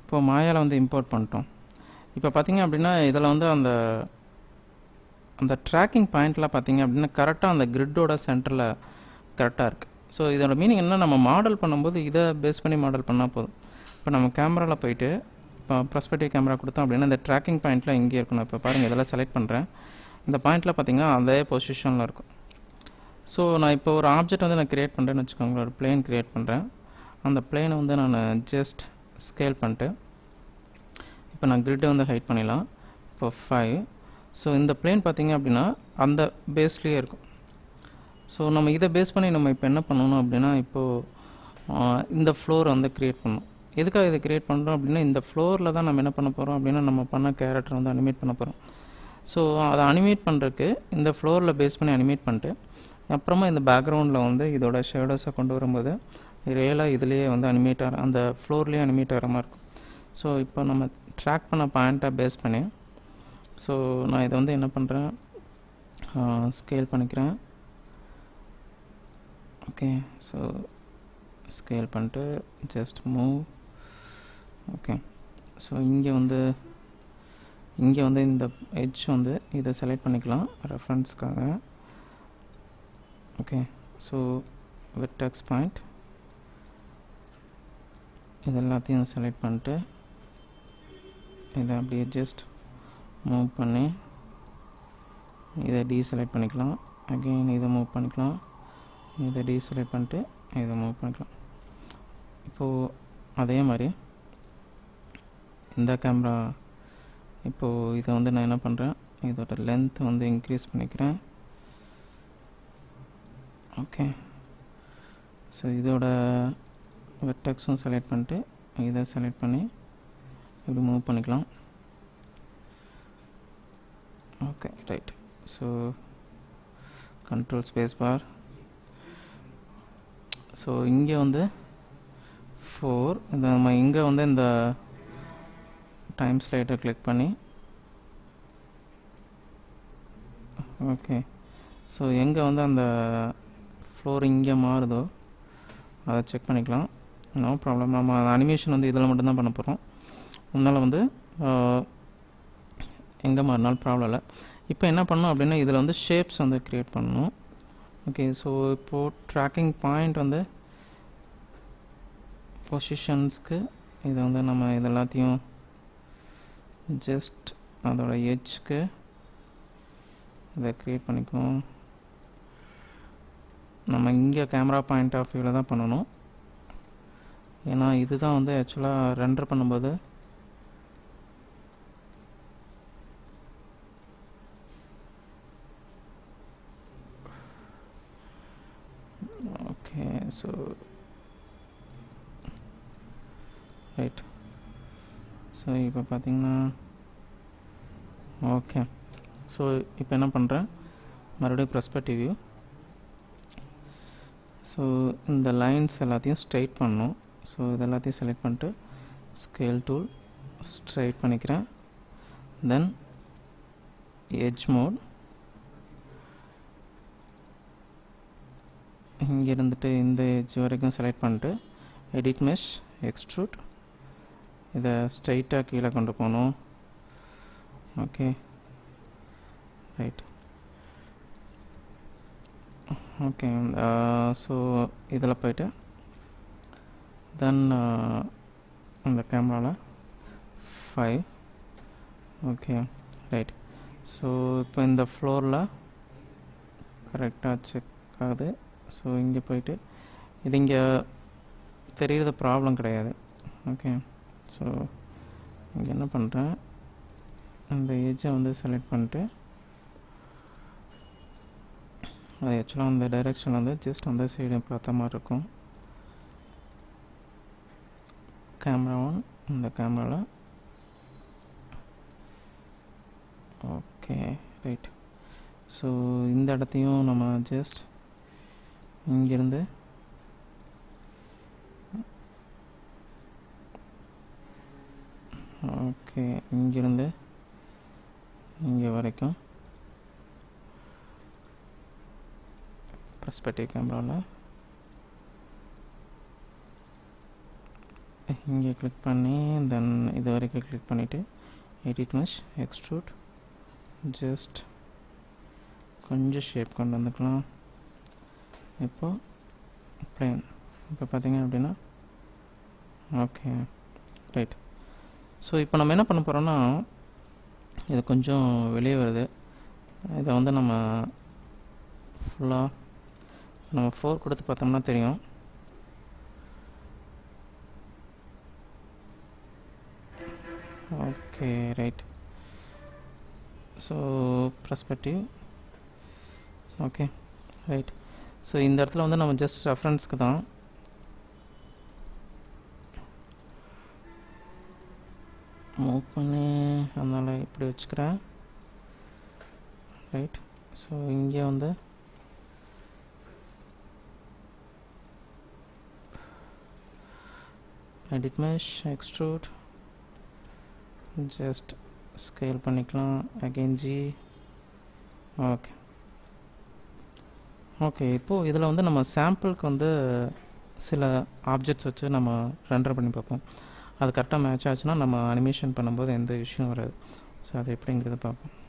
இப்போ மாயாவில் வந்து இம்போர்ட் பண்ணிட்டோம் இப்போ பார்த்தீங்க அப்படின்னா இதில் வந்து அந்த அந்த ட்ராக்கிங் பாயிண்ட்லாம் பார்த்தீங்க அப்படின்னா கரெக்டாக அந்த கிரிட்டோட சென்டரில் கரெக்டாக இருக்குது ஸோ இதோட மீனிங் என்ன நம்ம மாடல் பண்ணும்போது இதை பேஸ் பண்ணி மாடல் பண்ணால் போதும் இப்போ நம்ம கேமராவில் போயிட்டு இப்போ ப்ரஸ்பெக்டிவ் கேமரா கொடுத்தோம் அப்படின்னா இந்த ட்ராக்கிங் பாயிண்ட்டில் இங்கே இருக்கணும் இப்போ பாருங்கள் இதெல்லாம் செலக்ட் பண்ணுறேன் இந்த பாயிண்ட்டில் பார்த்தீங்கன்னா அதே பொசிஷனில் இருக்கும் ஸோ நான் இப்போ ஒரு ஆப்ஜெக்ட் வந்து நான் க்ரியேட் பண்ணுறேன்னு வச்சுக்கோங்களேன் ஒரு பிளேன் க்ரியேட் பண்ணுறேன் அந்த பிளேனை வந்து நான் ஜஸ்ட் ஸ்கேல் பண்ணிட்டு இப்போ நான் கிரிட்டை வந்து ஹைட் பண்ணிடலாம் இப்போ ஃபைவ் ஸோ இந்த பிளேன் பார்த்தீங்க அப்படின்னா அந்த பேஸ்லேயே இருக்கும் ஸோ நம்ம இதை பேஸ் பண்ணி நம்ம இப்போ என்ன பண்ணணும் அப்படின்னா இப்போது இந்த ஃப்ளோர் வந்து க்ரியேட் பண்ணணும் எதுக்காக இதை க்ரியேட் பண்ணுறோம் அப்படின்னா இந்த ஃப்ளோரில் தான் நம்ம என்ன பண்ண போகிறோம் அப்படின்னா நம்ம பண்ண கேரக்டர் வந்து அனிமேட் பண்ண போகிறோம் ஸோ அதை அனிமேட் பண்ணுறதுக்கு இந்த ஃப்ளோரில் பேஸ் பண்ணி அனிமேட் பண்ணிட்டு அப்புறமா இந்த பேக்ரவுண்டில் வந்து இதோட ஷேடோஸை கொண்டு வரும்போது ரியலாக இதுலேயே வந்து அனிமேட் ஆகிற அந்த ஃப்ளோர்லேயே அனிமேட் ஆகிற மாதிரி இருக்கும் ஸோ இப்போ நம்ம ட்ராக் பண்ண பாயிண்ட்டை பேஸ் பண்ணி ஸோ நான் இதை வந்து என்ன பண்ணுறேன் ஸ்கேல் பண்ணிக்கிறேன் ஓகே ஸோ ஸ்கேல் பண்ணிட்டு ஜஸ்ட் மூவ் ஓகே ஸோ இங்கே வந்து இங்கே வந்து இந்த எட்ஜ் வந்து இதை செலக்ட் பண்ணிக்கலாம் ரெஃபரன்ஸ்க்காக ஓகே ஸோ வெட்டாக்ஸ் பாயிண்ட் இது எல்லாத்தையும் செலக்ட் பண்ணிட்டு இதை அப்படியே ஜஸ்ட் மூவ் பண்ணி இதை டீசெலக்ட் பண்ணிக்கலாம் அகெயின் இதை மூவ் பண்ணிக்கலாம் இதை டீசெலக்ட் பண்ணிட்டு இதை மூவ் பண்ணிக்கலாம் இப்போது அதே மாதிரி இந்த கேமரா இப்போது இதை வந்து நான் என்ன பண்ணுறேன் இதோட லென்த் வந்து இன்க்ரீஸ் பண்ணிக்கிறேன் ஓகே ஸோ இதோட வெட்டக்ஸும் செலக்ட் பண்ணிட்டு இதை செலக்ட் பண்ணி இப்படி மூவ் பண்ணிக்கலாம் okay right so control space bar so இங்கே வந்து ஃபோர் இந்த நம்ம இங்கே வந்து இந்த டைம் ஸ்லைட்டை கிளிக் பண்ணி ஓகே ஸோ எங்கே வந்து அந்த ஃப்ளோர் இங்கே மாறுதோ அதை செக் பண்ணிக்கலாம் நோ ப்ராப்ளம் நம்ம அனிமேஷன் வந்து இதில் மட்டும்தான் பண்ண போகிறோம் அதனால் வந்து எங்கே மாறினாலும் ப்ராப்ளம் இல்லை இப்போ என்ன பண்ணணும் அப்படின்னா இதில் வந்து ஷேப்ஸ் வந்து க்ரியேட் பண்ணணும் ஓகே ஸோ இப்போது ட்ராக்கிங் பாயிண்ட் வந்து பொசிஷன்ஸ்க்கு இதை வந்து நம்ம இது எல்லாத்தையும் ஜஸ்ட் அதோட எட்ஜ்க்கு இதை க்ரியேட் பண்ணிக்குவோம் நம்ம இங்கே கேமரா பாயிண்ட் ஆஃப் வியூவில் தான் பண்ணணும் ஏன்னா இதுதான் வந்து ஆக்சுவலாக ரெண்டர் பண்ணும்போது ஓகே ஸோ ரைட் ஸோ இப்போ பார்த்தீங்கன்னா ஓகே ஸோ இப்போ என்ன பண்ணுறேன் மறுபடியும் ப்ரெஸ்பெக்டிவ் வியூ ஸோ இந்த லைன்ஸ் எல்லாத்தையும் ஸ்ட்ரைட் பண்ணணும் ஸோ இது எல்லாத்தையும் செலக்ட் பண்ணிட்டு ஸ்கேல் டூல் ஸ்ட்ரைட் பண்ணிக்கிறேன் தென் எட்ஜ் மோட் இங்கே இருந்துட்டு இந்த எட்ஜ் வரைக்கும் செலக்ட் பண்ணிட்டு எடிட் மெஷ் எக்ஸ்ட்ரூட் இதை ஸ்ட்ரைட்டாக கீழே கொண்டு போகணும் ஓகே ரைட் ஓகே ஸோ இதில் போயிட்டு தென் அந்த கேமராவில் ஃபைவ் ஓகே ரைட் ஸோ இப்போ இந்த ஃப்ளோரில் கரெக்டாக செக் ஆகுது ஸோ இங்கே போயிட்டு இது இங்கே தெரிகிறது ப்ராப்ளம் கிடையாது ஓகே ஸோ இங்கே என்ன பண்ணுறேன் அந்த ஏஜை வந்து செலக்ட் பண்ணிட்டு அது ஆக்சுவலாக அந்த டைரெக்ஷன் வந்து ஜஸ்ட் அந்த சைடு பார்த்த மாதிரி இருக்கும் கேமரா ஒன் இந்த கேமராவில் ஓகே ரைட் ஸோ இந்த இடத்தையும் நம்ம ஜஸ்ட் இங்கேருந்து ஓகே இங்கேருந்து இங்கே வரைக்கும் பர்ஸ்பெக்டிவ் கேமராவில் இங்கே கிளிக் பண்ணி தென் இது வரைக்கும் கிளிக் பண்ணிவிட்டு எடிட் மெஷ் எக்ஸ்ட்ரூட் ஜஸ்ட் கொஞ்சம் ஷேப் கொண்டு வந்துக்கலாம் இப்போ பிளேன் இப்போ பார்த்தீங்க அப்படின்னா ஓகே ரைட் ஸோ இப்போ நம்ம என்ன பண்ண போகிறோம்னா இது கொஞ்சம் வெளியே வருது இதை வந்து நம்ம ஃபுல்லாக நம்ம ஃபோர் கொடுத்து பார்த்தோம்னா தெரியும் okay right so perspective okay right so இந்த இடத்துல வந்து நம்ம ஜஸ்ட் ரெஃபரன்ஸ்க்கு தான் மூவ் பண்ணி அதனால் இப்படி வச்சுக்கிறேன் ரைட் ஸோ இங்கே வந்து edit mesh extrude just scale பண்ணிக்கலாம் அகெயின் ஜி ஓகே ஓகே இப்போது இதில் வந்து நம்ம சாம்பிளுக்கு வந்து சில ஆப்ஜெக்ட்ஸ் வச்சு நம்ம ரெண்டர் பண்ணி பார்ப்போம் அது கரெக்டாக மேட்ச் ஆச்சுன்னா நம்ம அனிமேஷன் பண்ணும்போது எந்த இஷ்யூவும் வராது ஸோ அது எப்படிங்கிறத பார்ப்போம்